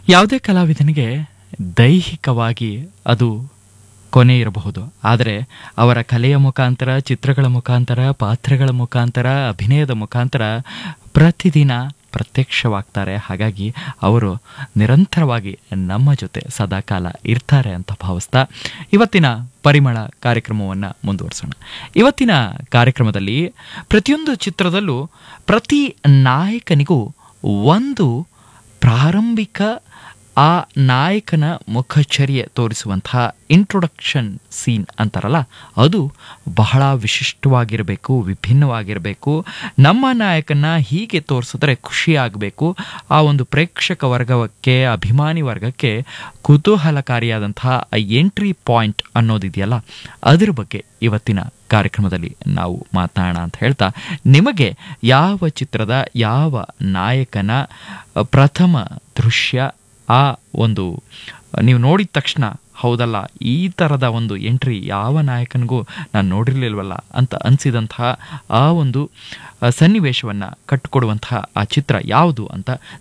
ಯಾವುದೇ ಕಲಾವಿದನಿಗೆ ದೈಹಿಕವಾಗಿ ಅದು ಕೊನೆ ಇರಬಹುದು ಆದರೆ ಅವರ ಕಲೆಯ ಮುಖಾಂತರ ಚಿತ್ರಗಳ ಮುಖಾಂತರ ಪಾತ್ರಗಳ ಮುಖಾಂತರ ಅಭಿನಯದ ಮುಖಾಂತರ ಪ್ರತಿದಿನ ಪ್ರತ್ಯಕ್ಷವಾಗ್ತಾರೆ ಹಾಗಾಗಿ ಅವರು ನಿರಂತರವಾಗಿ ನಮ್ಮ ಜೊತೆ ಸದಾಕಾಲ ಇರ್ತಾರೆ ಅಂತ ಭಾವಿಸ್ತಾ ಇವತ್ತಿನ ಪರಿಮಳ ಕಾರ್ಯಕ್ರಮವನ್ನು ಮುಂದುವರಿಸೋಣ ಇವತ್ತಿನ ಕಾರ್ಯಕ್ರಮದಲ್ಲಿ ಪ್ರತಿಯೊಂದು ಚಿತ್ರದಲ್ಲೂ ಪ್ರತಿ ನಾಯಕನಿಗೂ ಒಂದು ಪ್ರಾರಂಭಿಕ ಆ ನಾಯಕನ ಮುಖಚರ್ಯೆ ತೋರಿಸುವಂತಹ ಇಂಟ್ರೊಡಕ್ಷನ್ ಸೀನ್ ಅಂತಾರಲ್ಲ ಅದು ಬಹಳ ವಿಶಿಷ್ಟವಾಗಿರಬೇಕು ವಿಭಿನ್ನವಾಗಿರಬೇಕು ನಮ್ಮ ನಾಯಕನ ಹೀಗೆ ತೋರಿಸಿದ್ರೆ ಖುಷಿಯಾಗಬೇಕು ಆ ಒಂದು ಪ್ರೇಕ್ಷಕ ವರ್ಗಕ್ಕೆ ಅಭಿಮಾನಿ ವರ್ಗಕ್ಕೆ ಕುತೂಹಲಕಾರಿಯಾದಂತಹ ಎಂಟ್ರಿ ಪಾಯಿಂಟ್ ಅನ್ನೋದಿದೆಯಲ್ಲ ಅದರ ಬಗ್ಗೆ ಇವತ್ತಿನ ಕಾರ್ಯಕ್ರಮದಲ್ಲಿ ನಾವು ಮಾತನಾಡೋಣ ಅಂತ ಹೇಳ್ತಾ ನಿಮಗೆ ಯಾವ ಚಿತ್ರದ ಯಾವ ನಾಯಕನ ಪ್ರಥಮ ದೃಶ್ಯ ಆ ಒಂದು ನೀವು ನೋಡಿದ ತಕ್ಷಣ ಹೌದಲ್ಲ ಈ ಥರದ ಒಂದು ಎಂಟ್ರಿ ಯಾವ ನಾಯಕನಿಗೂ ನಾನು ನೋಡಿರಲಿಲ್ವಲ್ಲ ಅಂತ ಅನಿಸಿದಂತಹ ಆ ಒಂದು ಸನ್ನಿವೇಶವನ್ನು ಕಟ್ಟಿಕೊಡುವಂತಹ ಆ ಚಿತ್ರ ಯಾವುದು ಅಂತ